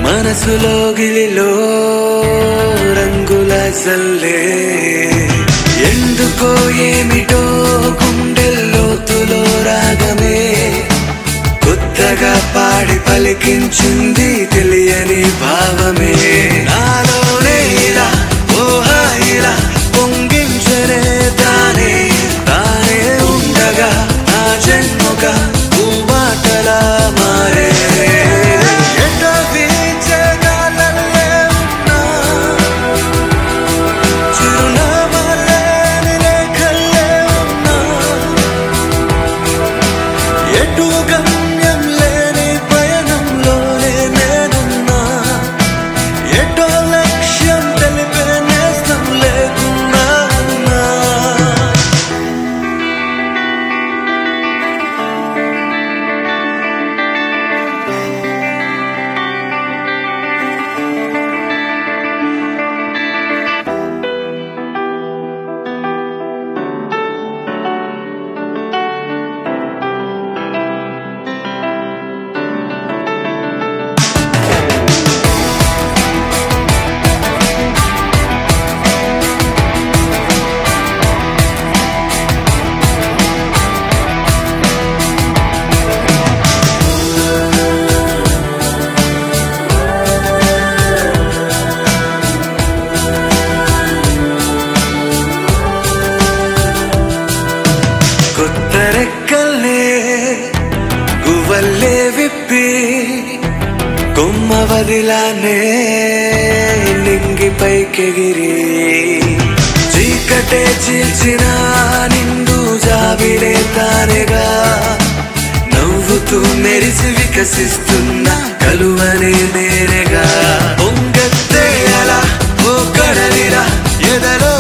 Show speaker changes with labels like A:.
A: మనసులో గిలిలో రంగుల సల్లే ఎందుకో ఏమిటో గుండెల్లోతులో రాగమే కొత్తగా పాడి పలికించింది తెలియని భావమే నాలోనే ఇలా ఓహా ఇలా పొంగించనే తానే తానే ఉండగా నా జన్మగా భూమాటలా మారే ఎట వీచే గాలల్లే ఉన్నా చిరునామాలే లేఖల్లే ఉన్నా ఎటు గమ్యం లేని పయనంలోనే నేనున్నా ఎటో లక్ష్యం తెలిపే నేస్తం లేకున్నా ఉన్నా. కొత్త రెక్కల్లే గువ్వల్లే విప్పి కొమ్మ వదిలానే నింగి పైకెగిరి చీకటే చీల్చిన నిండు జాబిలే తానేగా నవ్వుతూ మెరిసి వికసిస్తున్న కలువనే నేనేగా పొంగెత్తే అలా ఓ కడలిరా ఎదలో